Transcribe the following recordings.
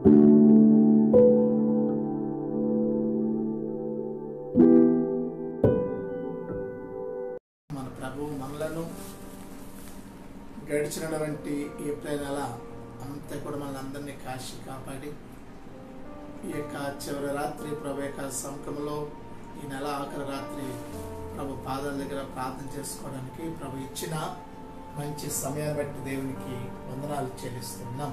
మన ప్రభు మనలను గడిచినటువంటి ఏప్రిల్ నెల అంతా కూడా మన అందరినీ కాశీ కాపాడి ఈ యొక్క చివరి రాత్రి ప్రభు యొక్క సముఖంలో ఈ నెల ఆఖరి రాత్రి ప్రభు పాదాల దగ్గర ప్రార్థన చేసుకోవడానికి ప్రభు ఇచ్చిన మంచి సమయాన్ని బట్టి దేవునికి వందనాలు చెల్లిస్తున్నాం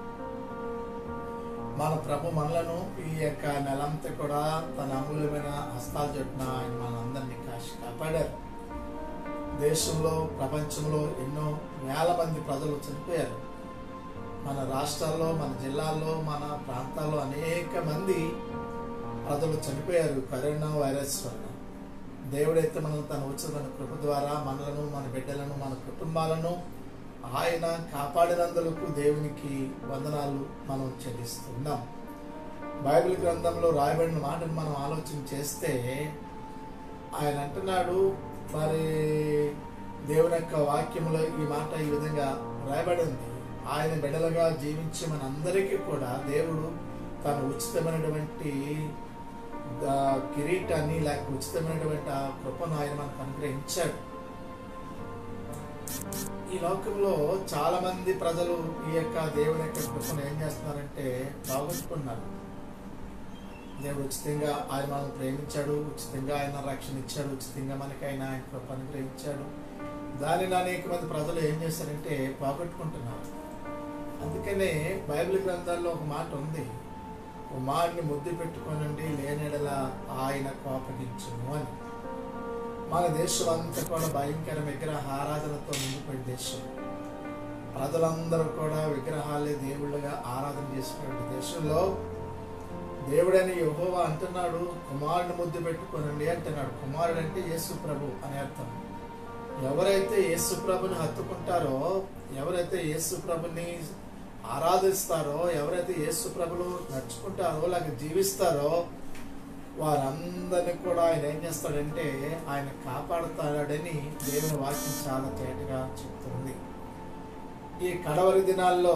మన ప్రభు మనలను ఈ యొక్క నెలంతా కూడా తన అమూల్యమైన హస్తాలు చుట్టిన ఆయన మనందరినీ కాశీ కాపాడారు దేశంలో ప్రపంచంలో ఎన్నో వేల మంది ప్రజలు చనిపోయారు మన రాష్ట్రాల్లో మన జిల్లాల్లో మన ప్రాంతాల్లో అనేక మంది ప్రజలు చనిపోయారు కరోనా వైరస్ వల్ల దేవుడైతే మనం తన ఉచిత కృప ద్వారా మనలను మన బిడ్డలను మన కుటుంబాలను ఆయన కాపాడినందులకు దేవునికి వందనాలు మనం చెల్లిస్తున్నాం బైబిల్ గ్రంథంలో రాయబడిన మాటను మనం ఆలోచన చేస్తే ఆయన అంటున్నాడు మరి దేవుని యొక్క వాక్యములో ఈ మాట ఈ విధంగా రాయబడి ఉంది ఆయన బిడలుగా జీవించి మనందరికీ కూడా దేవుడు తన ఉచితమైనటువంటి ద- కిరీటాన్ని లేక ఉచితమైనటువంటి ఆ కృపను ఆయన మనకు అనుగ్రహించాడు ఈ లోకంలో చాలా మంది ప్రజలు ఈ యొక్క దేవుని యొక్క కృపను ఏం చేస్తున్నారంటే బాగొట్టుకున్నారు దేవుడు ఉచితంగా ఆయన మనల్ని ప్రేమించాడు ఉచితంగా ఆయన రక్షణ ఇచ్చాడు ఉచితంగా మనకి ఆయన ఆయన కృప అనుగ్రహించాడు దానిని అనేక మంది ప్రజలు ఏం చేశారంటే పోగొట్టుకుంటున్నారు అందుకనే బైబిల్ గ్రంథాల్లో ఒక మాట ఉంది కుమారుని ముద్దు పెట్టుకోనండి లేనెడల ఆయన కోపగించును అని మన దేశం అంతా కూడా భయంకర విగ్రహ ఆరాధనతో నిండిపోయిన దేశం ప్రజలందరూ కూడా విగ్రహాలే దేవుళ్ళుగా ఆరాధన చేసినటువంటి దేశంలో దేవుడని యెహోవా అంటున్నాడు కుమారుని ముద్దు పెట్టుకోనండి అంటున్నాడు కుమారుడు అంటే యేసు ప్రభు అని అర్థం ఎవరైతే యేసు ప్రభుని హత్తుకుంటారో ఎవరైతే యేసు ప్రభుని ఆరాధిస్తారో ఎవరైతే యేసు ప్రభులు నడుచుకుంటారో లేక జీవిస్తారో వారందరిని కూడా ఆయన ఏం చేస్తాడంటే ఆయన కాపాడుతాడని దేవుని వాక్యం చాలా తేటగా చెప్తుంది ఈ కడవరి దినాల్లో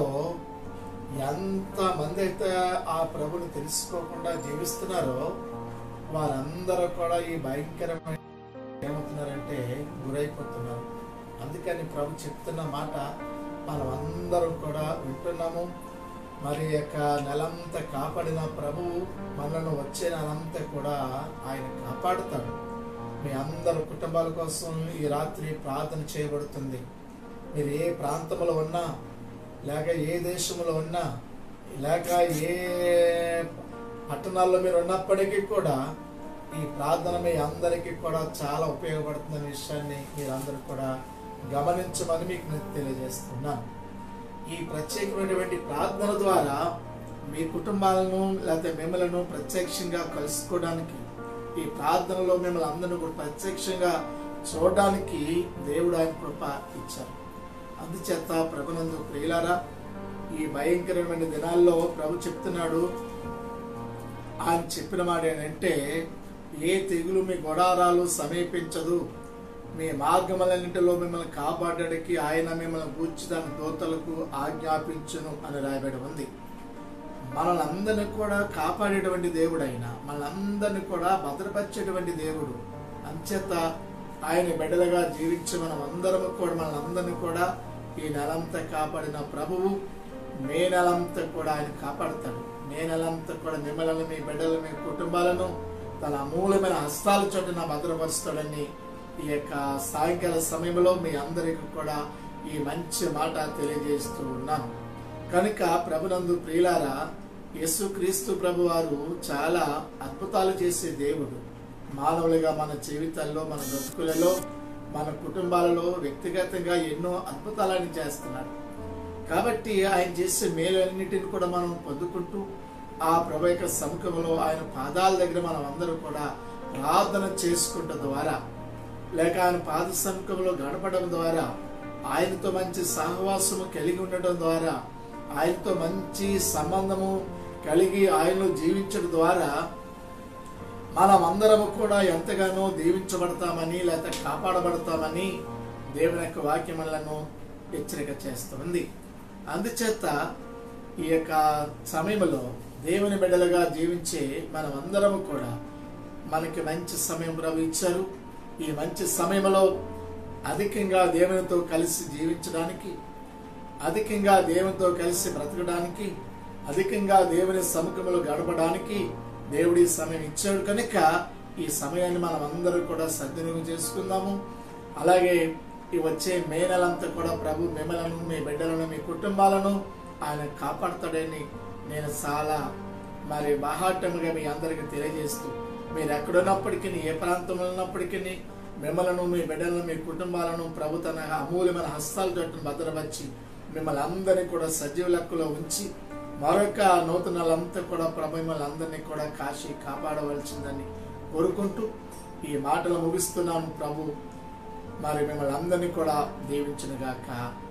ఎంత మంది అయితే ఆ ప్రభుని తెలుసుకోకుండా జీవిస్తున్నారో వారందరూ కూడా ఈ భయంకరమైన ఏమవుతున్నారంటే గురైపోతున్నారు అందుకని ప్రభు చెప్తున్న మాట మనం అందరం కూడా వింటున్నాము మరి యొక్క నెలంతా కాపాడిన ప్రభువు మనను వచ్చే నెలంతా కూడా ఆయన కాపాడుతాడు మీ అందరు కుటుంబాల కోసం ఈ రాత్రి ప్రార్థన చేయబడుతుంది మీరు ఏ ప్రాంతంలో ఉన్నా లేక ఏ దేశంలో ఉన్నా లేక ఏ పట్టణాల్లో మీరు ఉన్నప్పటికీ కూడా ఈ ప్రార్థన మీ అందరికీ కూడా చాలా ఉపయోగపడుతున్న విషయాన్ని మీరందరూ కూడా గమనించమని మీకు నేను తెలియజేస్తున్నాను ఈ ప్రత్యేకమైనటువంటి ప్రార్థన ద్వారా మీ కుటుంబాలను లేకపోతే మిమ్మల్ని ప్రత్యక్షంగా కలుసుకోవడానికి ఈ ప్రార్థనలో మిమ్మల్ని అందరిని కూడా ప్రత్యక్షంగా చూడడానికి దేవుడు ఆయన కృప ఇచ్చారు అందుచేత ప్రభునందు ప్రియులారా ఈ భయంకరమైన దినాల్లో ప్రభు చెప్తున్నాడు ఆయన చెప్పిన మాట ఏంటంటే ఏ తెగులు మీ గొడారాలు సమీపించదు మీ మార్గములన్నింటిలో మిమ్మల్ని కాపాడడానికి ఆయన మిమ్మల్ని గూర్చి దాని దోతలకు ఆజ్ఞాపించును అని రాయబడి ఉంది మనల్ని అందరిని కూడా కాపాడేటువంటి దేవుడు ఆయన మనల్ని కూడా భద్రపరిచేటువంటి దేవుడు అంచేత ఆయన బిడ్డలుగా జీవించి మనం అందరం కూడా మనల్ని అందరిని కూడా ఈ నెలంతా కాపాడిన ప్రభువు మే నెలంతా కూడా ఆయన కాపాడుతాడు మే నెలంతా కూడా మిమ్మల్ని మీ బిడ్డలు మీ కుటుంబాలను తన అమూల్యమైన హస్తాల చోటున భద్రపరుస్తాడని ఈ యొక్క సాయంకాల సమయంలో మీ అందరికీ కూడా ఈ మంచి మాట తెలియజేస్తూ ఉన్నాను కనుక ప్రభునందు ప్రియులారా యేసుక్రీస్తు ప్రభు వారు చాలా అద్భుతాలు చేసే దేవుడు మానవులుగా మన జీవితాల్లో మన బ్రతుకులలో మన కుటుంబాలలో వ్యక్తిగతంగా ఎన్నో అద్భుతాలను చేస్తున్నాడు కాబట్టి ఆయన చేసే మేలన్నిటిని కూడా మనం పొందుకుంటూ ఆ ప్రభు యొక్క సముఖంలో ఆయన పాదాల దగ్గర మనం అందరూ కూడా ప్రార్థన చేసుకుంట ద్వారా లేక ఆయన పాద సముఖంలో గడపడం ద్వారా ఆయనతో మంచి సహవాసము కలిగి ఉండటం ద్వారా ఆయనతో మంచి సంబంధము కలిగి ఆయనలో జీవించడం ద్వారా మనం అందరము కూడా ఎంతగానో దీవించబడతామని లేకపోతే కాపాడబడతామని దేవుని యొక్క వాక్యములను హెచ్చరిక చేస్తుంది అందుచేత ఈ యొక్క సమయంలో దేవుని బిడ్డలుగా జీవించే మనం అందరము కూడా మనకి మంచి సమయం ప్రభు ఇచ్చారు ఈ మంచి సమయంలో అధికంగా దేవునితో కలిసి జీవించడానికి అధికంగా దేవునితో కలిసి బ్రతకడానికి అధికంగా దేవుని సముఖంలో గడపడానికి దేవుడి సమయం ఇచ్చాడు కనుక ఈ సమయాన్ని మనం అందరూ కూడా సద్వినియోగం చేసుకుందాము అలాగే ఈ వచ్చే మే నెలంతా కూడా ప్రభు మిమ్మలను మీ బిడ్డలను మీ కుటుంబాలను ఆయన కాపాడతాడని నేను చాలా మరి బాహాటముగా మీ అందరికీ తెలియజేస్తూ మీరు ఎక్కడున్నప్పటికీ ఏ ప్రాంతంలో ఉన్నప్పటికీ మిమ్మలను మీ బిడ్డలను మీ కుటుంబాలను ప్రభు తన అమూల్యమైన హస్తాల జట్టును భద్రపరిచి మిమ్మల్ని అందరినీ కూడా సజీవ లెక్కలో ఉంచి మరొక నూతనలంతా కూడా ప్రభు మిమ్మల్ని అందరినీ కూడా కాశీ కాపాడవలసిందని కోరుకుంటూ ఈ మాటలు ముగిస్తున్నాను ప్రభు మరి మిమ్మల్ని అందరినీ కూడా దీవించిన గాక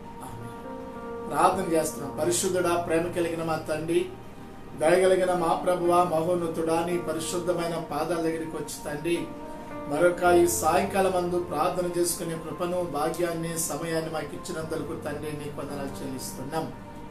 ప్రార్థన చేస్తున్నాం పరిశుద్ధుడా ప్రేమ కలిగిన మా తండ్రి దయగలిగిన మా ప్రభువ మహోన్నతుడా నీ పరిశుద్ధమైన పాదాల దగ్గరికి వచ్చి తండ్రి మరొక ఈ సాయంకాలం అందు ప్రార్థన చేసుకునే కృపను భాగ్యాన్ని సమయాన్ని మాకు ఇచ్చినందుకు తండ్రి నీ కొందనాలు చెల్లిస్తున్నాం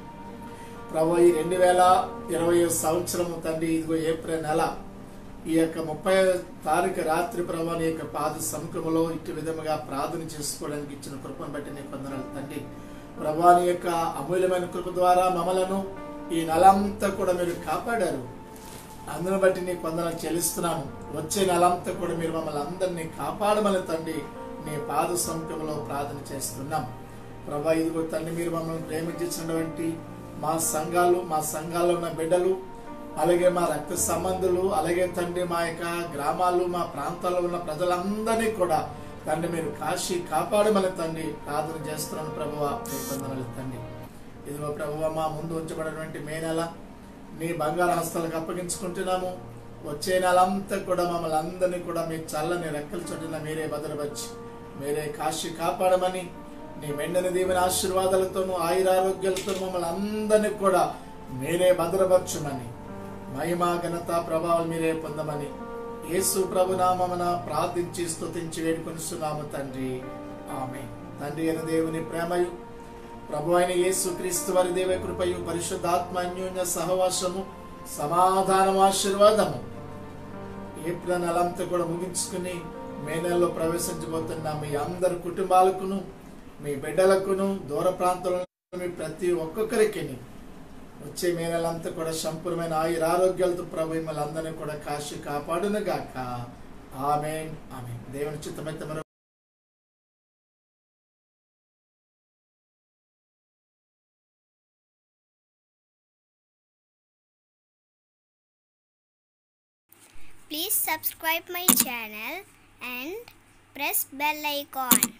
ప్రభు ఈ రెండు వేల ఇరవై సంవత్సరము తండ్రి ఇదిగో ఏప్రిల్ నెల ఈ యొక్క ముప్పై తారీఖు రాత్రి ప్రభు నీ యొక్క పాద సముఖములో ఇటు విధముగా ప్రార్థన చేసుకోవడానికి ఇచ్చిన కృపను బట్టి నీ కొందనాలు తండ్రి ప్రభు నీ యొక్క అమూల్యమైన కృప ద్వారా మమ్మలను ఈ నెలంతా కూడా మీరు కాపాడారు అందును బట్టి నీ కొందరు చెల్లిస్తున్నాను వచ్చే నెలంతా కూడా మీరు మమ్మల్ని అందరినీ కాపాడమని తండ్రి నీ పాద సముఖంలో ప్రార్థన చేస్తున్నాం ప్రభా ఇదిగో తండ్రి మీరు మమ్మల్ని ప్రేమించినటువంటి మా సంఘాలు మా సంఘాల్లో ఉన్న బిడ్డలు అలాగే మా రక్త సంబంధులు అలాగే తండ్రి మా యొక్క గ్రామాలు మా ప్రాంతాల్లో ఉన్న ప్రజలందరినీ కూడా తండ్రి మీరు కాశీ కాపాడమని తండ్రి ప్రార్థన చేస్తున్నాను ప్రభువ మీ కొందరు తండ్రి ఇదిగో ప్రభువ మా ముందు ఉంచబడినటువంటి మే నెల నీ బంగారు హస్తాలకు అప్పగించుకుంటున్నాము వచ్చే నెలంతా కూడా మమ్మల్ని అందరినీ కూడా మీ చల్లని రెక్కల చోటున మీరే భద్రపరిచి మీరే కాశీ కాపాడమని నీ మెండని దీవెన ఆశీర్వాదాలతోనూ ఆయురారోగ్యాలతో మమ్మల్ని అందరినీ కూడా మీరే భద్రపరచమని మహిమ ఘనత ప్రభావం మీరే పొందమని యేసు ప్రభునామమున ప్రార్థించి స్తుతించి వేడుకొనిస్తున్నాము తండ్రి ఆమె తండ్రి అయిన దేవుని ప్రేమయు ప్రభు అయిన యేసు క్రీస్తు వారి దేవ కృపయు పరిశుద్ధాత్మ అన్యోన్య సహవాసము సమాధానం ఆశీర్వాదము ఏప్రిల్ నెలంతా కూడా ముగించుకుని మే నెలలో ప్రవేశించబోతున్న మీ అందరి కుటుంబాలకును మీ బిడ్డలకును దూర ప్రాంతంలో మీ ప్రతి ఒక్కొక్కరికి వచ్చే మే నెలంతా కూడా సంపూర్ణమైన ఆయుర ఆరోగ్యాలతో ప్రభు మిమ్మల్ని అందరినీ కూడా కాశీ కాపాడును గాక ఆమె ఆమె దేవుని చిత్తమైతే మరో Please subscribe my channel and press bell icon.